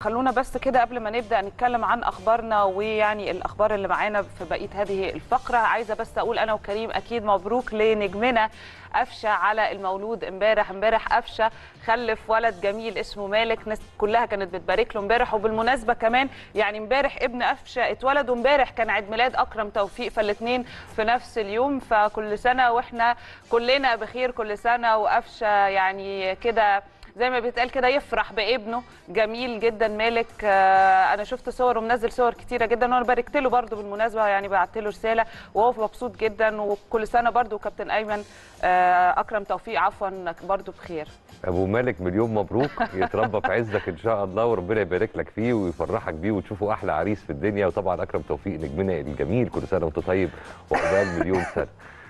خلونا بس كده قبل ما نبدا نتكلم عن اخبارنا ويعني الاخبار اللي معانا في بقيه هذه الفقره عايزه بس اقول انا وكريم اكيد مبروك لنجمنا قفشه على المولود امبارح امبارح قفشه خلف ولد جميل اسمه مالك ناس كلها كانت بتبارك له امبارح وبالمناسبه كمان يعني امبارح ابن قفشه اتولد وامبارح كان عيد ميلاد اكرم توفيق فالاثنين في نفس اليوم فكل سنه واحنا كلنا بخير كل سنه وقفشه يعني كده زي ما بيتقال كده يفرح بابنه جميل جدا مالك آه، انا شفت صور ومنزل صور كتيره جدا وانا باركت له برده بالمناسبه يعني بعت له رساله وهو مبسوط جدا وكل سنه برده كابتن ايمن آه، اكرم توفيق عفوا برده بخير ابو مالك مليون مبروك يتربى في عزك ان شاء الله وربنا يبارك لك فيه ويفرحك بيه وتشوفوا احلى عريس في الدنيا وطبعا اكرم توفيق نجمنا الجميل كل سنه وانت طيب وعقبال مليون سنه